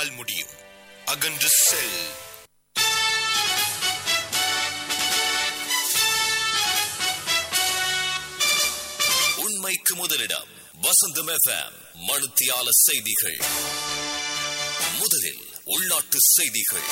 உன்னால் முடியும் அகன்று செல் உண்மைக்கு முதலிடம் வசந்தம் எஃப்எம் மனுத்தியால செய்திகள் முதலில் உள்நாட்டு செய்திகள்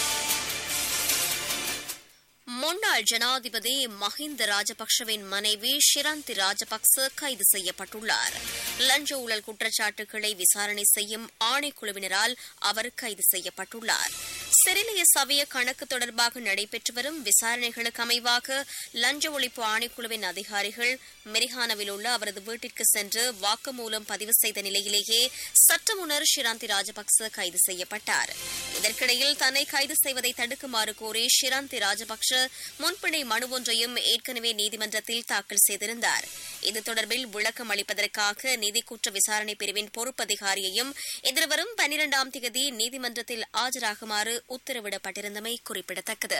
முன்னாள் ஜனாதிபதி மஹிந்த ராஜபக்ஷவின் மனைவி ஷிராந்தி ராஜபக்ச கைது செய்யப்பட்டுள்ளார் லஞ்ச ஊழல் குற்றச்சாட்டுகளை விசாரணை செய்யும் ஆணைக்குழுவினரால் அவர் கைது செய்யப்பட்டுள்ளார் சிறிலிய சவிய கணக்கு தொடர்பாக நடைபெற்று வரும் விசாரணைகளுக்கு அமைவாக லஞ்ச ஒழிப்பு ஆணைக்குழுவின் அதிகாரிகள் மெரிஹானவில் உள்ள அவரது வீட்டிற்கு சென்று வாக்குமூலம் பதிவு செய்த நிலையிலேயே சற்று முன்னர் ஷிராந்தி ராஜபக்ச கைது செய்யப்பட்டார் இதற்கிடையில் தன்னை கைது செய்வதை தடுக்குமாறு கோரி ஷிராந்தி ராஜபக்ஷ முன்பிணை மனு ஒன்றையும் ஏற்கனவே நீதிமன்றத்தில் தாக்கல் செய்திருந்தார் இது தொடர்பில் விளக்கம் அளிப்பதற்காக நிதி குற்ற விசாரணை பிரிவின் பொறுப்பதிகாரியையும் எதிர்வரும் பனிரெண்டாம் தேதி நீதிமன்றத்தில் ஆஜராகுமாறு உத்தரவிடப்பட்டிருந்தமை குறிப்பிடத்தக்கது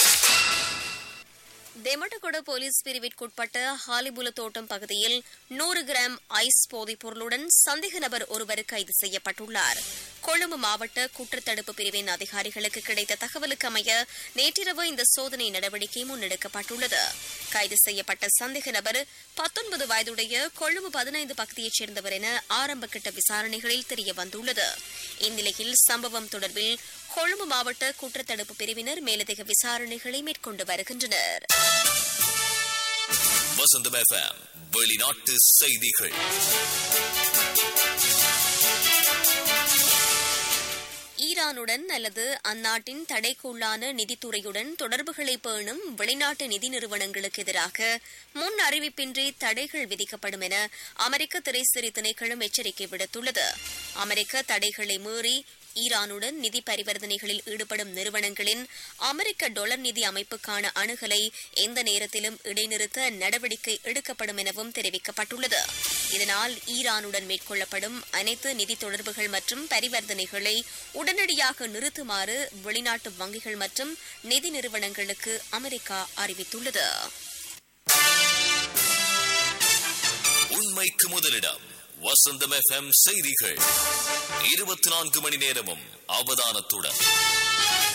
தெமட்டகொட போலீஸ் பிரிவிற்குட்பட்ட ஹாலிபுல தோட்டம் பகுதியில் நூறு கிராம் ஐஸ் போதைப் பொருளுடன் சந்தேக நபர் ஒருவர் கைது செய்யப்பட்டுள்ளார் கொழும்பு மாவட்ட குற்றத்தடுப்பு பிரிவின் அதிகாரிகளுக்கு கிடைத்த தகவலுக்கு அமைய நேற்றிரவு இந்த சோதனை நடவடிக்கை முன்னெடுக்கப்பட்டுள்ளது கைது செய்யப்பட்ட சந்தேக நபர் பத்தொன்பது வயதுடைய கொழும்பு பதினைந்து பகுதியைச் சேர்ந்தவர் என ஆரம்பகட்ட விசாரணைகளில் தெரிய வந்துள்ளது இந்நிலையில் சம்பவம் தொடர்பில் கொழும்பு மாவட்ட குற்றத்தடுப்பு பிரிவினர் மேலதிக விசாரணைகளை மேற்கொண்டு வருகின்றனர் வசந்தம் எஃப்எம் வெளிநாட்டு செய்திகள் ஈரானுடன் அல்லது அந்நாட்டின் தடைக்குள்ளான நிதித்துறையுடன் தொடர்புகளை பேணும் வெளிநாட்டு நிதி நிறுவனங்களுக்கு எதிராக முன் அறிவிப்பின்றி தடைகள் விதிக்கப்படும் என அமெரிக்க திரைசேரி திணைக்களம் எச்சரிக்கை விடுத்துள்ளது அமெரிக்க தடைகளை மீறி ஈரானுடன் நிதி பரிவர்த்தனைகளில் ஈடுபடும் நிறுவனங்களின் அமெரிக்க டொலர் நிதி அமைப்புக்கான அணுகலை எந்த நேரத்திலும் இடைநிறுத்த நடவடிக்கை எடுக்கப்படும் எனவும் தெரிவிக்கப்பட்டுள்ளது இதனால் ஈரானுடன் மேற்கொள்ளப்படும் அனைத்து நிதி தொடர்புகள் மற்றும் பரிவர்த்தனைகளை உடனடியாக நிறுத்துமாறு வெளிநாட்டு வங்கிகள் மற்றும் நிதி நிறுவனங்களுக்கு அமெரிக்கா அறிவித்துள்ளது உண்மைக்கு முதலிடம் வசந்தம் எஃப்எம் செய்திகள் இருபத்தி நான்கு மணி நேரமும் அவதானத்துடன்